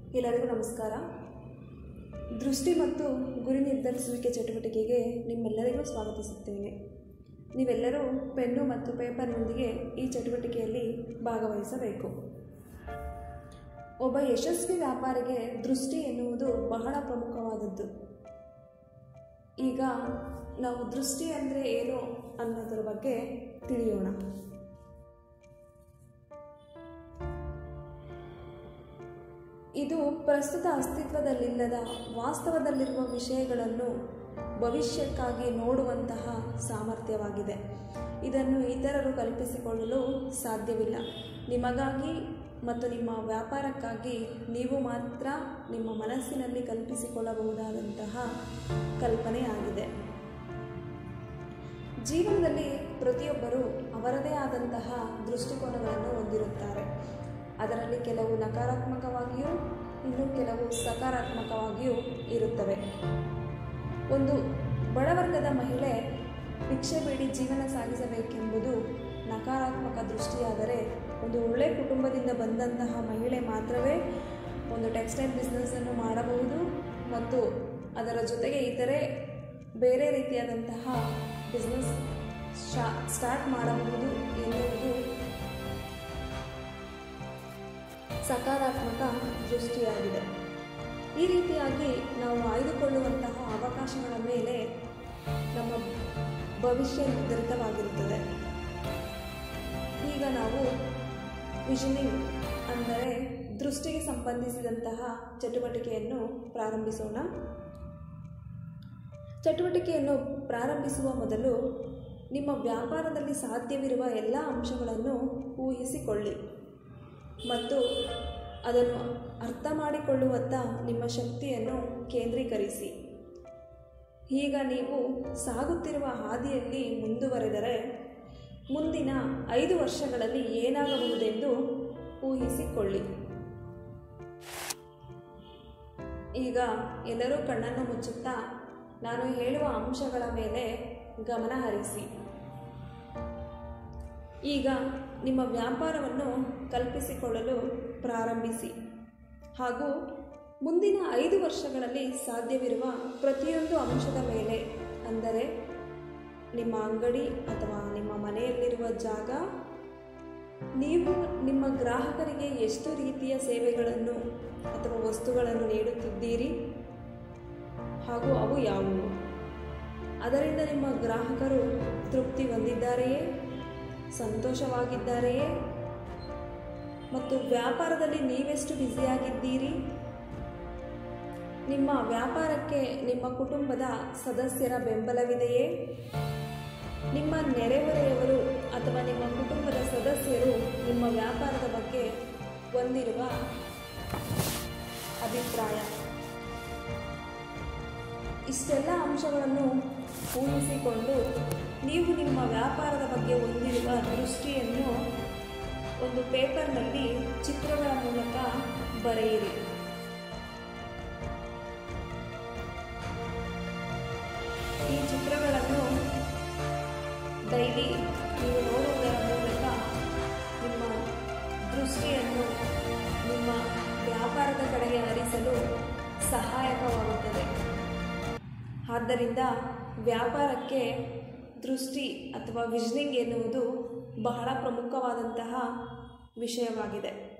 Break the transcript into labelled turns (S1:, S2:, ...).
S1: ಎಲ್ಲರಿಗೂ ನಮಸ್ಕಾರ ದೃಷ್ಟಿ ಮತ್ತು ಗುರಿ ನಿರ್ಧರಿಸುವಿಕೆ ಚಟುವಟಿಕೆಗೆ ನಿಮ್ಮೆಲ್ಲರಿಗೂ ಸ್ವಾಗತಿಸುತ್ತೇನೆ ನೀವೆಲ್ಲರೂ ಪೆನ್ನು ಮತ್ತು ಪೇಪರ್ನೊಂದಿಗೆ ಈ ಚಟುವಟಿಕೆಯಲ್ಲಿ ಭಾಗವಹಿಸಬೇಕು ಒಬ್ಬ ಯಶಸ್ವಿ ವ್ಯಾಪಾರಿಗೆ ದೃಷ್ಟಿ ಎನ್ನುವುದು ಬಹಳ ಪ್ರಮುಖವಾದದ್ದು ಈಗ ನಾವು ದೃಷ್ಟಿ ಅಂದರೆ ಏನು ಅನ್ನೋದರ ಬಗ್ಗೆ ತಿಳಿಯೋಣ ಇದು ಪ್ರಸ್ತುತ ಅಸ್ತಿತ್ವದಲ್ಲಿಲ್ಲದ ವಾಸ್ತವದಲ್ಲಿರುವ ವಿಷಯಗಳನ್ನು ಭವಿಷ್ಯಕ್ಕಾಗಿ ನೋಡುವಂತಹ ಸಾಮರ್ಥ್ಯವಾಗಿದೆ ಇದನ್ನು ಇತರರು ಕಲ್ಪಿಸಿಕೊಳ್ಳಲು ಸಾಧ್ಯವಿಲ್ಲ ನಿಮಗಾಗಿ ಮತ್ತು ನಿಮ್ಮ ವ್ಯಾಪಾರಕ್ಕಾಗಿ ನೀವು ಮಾತ್ರ ನಿಮ್ಮ ಮನಸ್ಸಿನಲ್ಲಿ ಕಲ್ಪಿಸಿಕೊಳ್ಳಬಹುದಾದಂತಹ ಕಲ್ಪನೆಯಾಗಿದೆ ಜೀವನದಲ್ಲಿ ಪ್ರತಿಯೊಬ್ಬರು ಅವರದೇ ಆದಂತಹ ದೃಷ್ಟಿಕೋನಗಳನ್ನು ಹೊಂದಿರುತ್ತಾರೆ ಅದರಲ್ಲಿ ಕೆಲವು ನಕಾರಾತ್ಮಕವಾಗಿಯೂ ಇನ್ನು ಕೆಲವು ಸಕಾರಾತ್ಮಕವಾಗಿಯೂ ಇರುತ್ತವೆ ಒಂದು ಬಡವರ್ಗದ ಮಹಿಳೆ ಭಿಕ್ಷೆ ಬೇಡಿ ಜೀವನ ಸಾಗಿಸಬೇಕೆಂಬುದು ನಕಾರಾತ್ಮಕ ದೃಷ್ಟಿಯಾದರೆ ಒಂದು ಒಳ್ಳೆಯ ಕುಟುಂಬದಿಂದ ಬಂದಂತಹ ಮಹಿಳೆ ಮಾತ್ರವೇ ಒಂದು ಟೆಕ್ಸ್ಟೈಲ್ ಬಿಸ್ನೆಸ್ಸನ್ನು ಮಾಡಬಹುದು ಮತ್ತು ಅದರ ಜೊತೆಗೆ ಇತರೆ ಬೇರೆ ರೀತಿಯಾದಂತಹ ಬಿಸ್ನೆಸ್ ಶಾ ಸ್ಟಾರ್ಟ್ ಮಾಡಬಹುದು ಎನ್ನುವುದು ಸಕಾರಾತ್ಮಕ ದೃಷ್ಟಿಯಾಗಿದೆ ಈ ರೀತಿಯಾಗಿ ನಾವು ಆಯ್ದುಕೊಳ್ಳುವಂತಹ ಅವಕಾಶಗಳ ಮೇಲೆ ನಮ್ಮ ಭವಿಷ್ಯ ನಿರ್ಧರಿತವಾಗಿರುತ್ತದೆ ಈಗ ನಾವು ವಿಷನಿಂಗ್ ಅಂದರೆ ದೃಷ್ಟಿಗೆ ಸಂಬಂಧಿಸಿದಂತಹ ಚಟುವಟಿಕೆಯನ್ನು ಪ್ರಾರಂಭಿಸೋಣ ಚಟುವಟಿಕೆಯನ್ನು ಪ್ರಾರಂಭಿಸುವ ಮೊದಲು ನಿಮ್ಮ ವ್ಯಾಪಾರದಲ್ಲಿ ಸಾಧ್ಯವಿರುವ ಎಲ್ಲ ಅಂಶಗಳನ್ನು ಊಹಿಸಿಕೊಳ್ಳಿ ಮತ್ತು ಅದನ್ನು ಅರ್ಥ ಮಾಡಿಕೊಳ್ಳುವತ್ತ ನಿಮ್ಮ ಶಕ್ತಿಯನ್ನು ಕೇಂದ್ರೀಕರಿಸಿ ಈಗ ನೀವು ಸಾಗುತ್ತಿರುವ ಹಾದಿಯಲ್ಲಿ ಮುಂದುವರೆದರೆ ಮುಂದಿನ ಐದು ವರ್ಷಗಳಲ್ಲಿ ಏನಾಗಬಹುದೆಂದು ಊಹಿಸಿಕೊಳ್ಳಿ ಈಗ ಎಲ್ಲರೂ ಕಣ್ಣನ್ನು ಮುಚ್ಚುತ್ತಾ ನಾನು ಹೇಳುವ ಅಂಶಗಳ ಮೇಲೆ ಗಮನ ಹರಿಸಿ ಈಗ ನಿಮ್ಮ ವ್ಯಾಪಾರವನ್ನು ಕಲ್ಪಿಸಿಕೊಳ್ಳಲು ಪ್ರಾರಂಭಿಸಿ ಹಾಗೂ ಮುಂದಿನ ಐದು ವರ್ಷಗಳಲ್ಲಿ ಸಾಧ್ಯವಿರುವ ಪ್ರತಿಯೊಂದು ಅಂಶದ ಮೇಲೆ ಅಂದರೆ ನಿಮ್ಮ ಅಂಗಡಿ ಅಥವಾ ನಿಮ್ಮ ಮನೆಯಲ್ಲಿರುವ ಜಾಗ ನೀವು ನಿಮ್ಮ ಗ್ರಾಹಕರಿಗೆ ಎಷ್ಟು ರೀತಿಯ ಸೇವೆಗಳನ್ನು ಅಥವಾ ವಸ್ತುಗಳನ್ನು ನೀಡುತ್ತಿದ್ದೀರಿ ಹಾಗೂ ಅವು ಯಾವುವು ಅದರಿಂದ ನಿಮ್ಮ ಗ್ರಾಹಕರು ತೃಪ್ತಿ ಹೊಂದಿದ್ದಾರೆಯೇ ಸಂತೋಷವಾಗಿದ್ದಾರೆಯೇ ಮತ್ತು ವ್ಯಾಪಾರದಲ್ಲಿ ನೀವೆಷ್ಟು ಬ್ಯುಸಿಯಾಗಿದ್ದೀರಿ ನಿಮ್ಮ ವ್ಯಾಪಾರಕ್ಕೆ ನಿಮ್ಮ ಕುಟುಂಬದ ಸದಸ್ಯರ ಬೆಂಬಲವಿದೆಯೇ ನಿಮ್ಮ ನೆರೆಹೊರೆಯವರು ಅಥವಾ ನಿಮ್ಮ ಕುಟುಂಬದ ಸದಸ್ಯರು ನಿಮ್ಮ ವ್ಯಾಪಾರದ ಬಗ್ಗೆ ಹೊಂದಿರುವ ಅಭಿಪ್ರಾಯ ಇಷ್ಟೆಲ್ಲ ಅಂಶಗಳನ್ನು ಊಹಿಸಿಕೊಂಡು ನೀವು ನಿಮ್ಮ ವ್ಯಾಪಾರದ ಬಗ್ಗೆ ಹೊಂದಿರುವ ದೃಷ್ಟಿಯನ್ನು ಒಂದು ಪೇಪರ್ನಲ್ಲಿ ಚಿತ್ರಗಳ ಮೂಲಕ ಬರೆಯಿರಿ ಈ ಚಿತ್ರಗಳನ್ನು ಡೈಲಿ ನೀವು ನೋಡುವುದರ ಮೂಲಕ ನಿಮ್ಮ ದೃಷ್ಟಿಯನ್ನು ನಿಮ್ಮ ವ್ಯಾಪಾರದ ಕಡೆಗೆ ಹರಿಸಲು ಸಹಾಯಕವಾಗುತ್ತದೆ ಆದ್ದರಿಂದ ವ್ಯಾಪಾರಕ್ಕೆ ದೃಷ್ಟಿ ಅಥವಾ ವಿಷನಿಂಗ್ ಎನ್ನುವುದು ಬಹಳ ಪ್ರಮುಖವಾದಂತಹ ವಿಷಯವಾಗಿದೆ